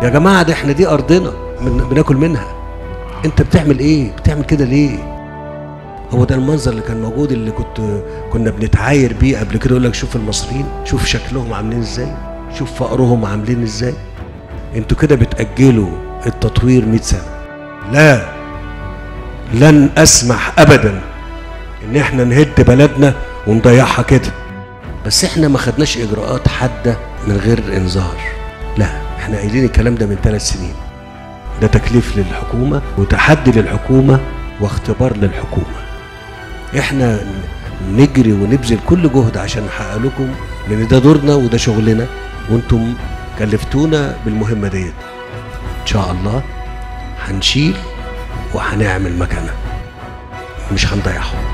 يا جماعه ده احنا دي ارضنا من بناكل منها انت بتعمل ايه بتعمل كده ليه هو ده المنظر اللي كان موجود اللي كنت كنا بنتعاير بيه قبل كده يقول لك شوف المصريين شوف شكلهم عاملين ازاي شوف فقرهم عاملين ازاي انتوا كده بتأجلوا التطوير 100 سنة لا لن اسمح ابدا ان احنا نهد بلدنا ونضيعها كده بس احنا ما خدناش اجراءات حاده من غير انذار لا احنا قايلين الكلام ده من ثلاث سنين ده تكليف للحكومه وتحدي للحكومه واختبار للحكومه احنا نجري ونبذل كل جهد عشان نحقق لكم لان ده دورنا وده شغلنا وانتم كلفتونا بالمهمه ديت ان شاء الله هنشيل وهنعمل مكانها مش هنضيعهم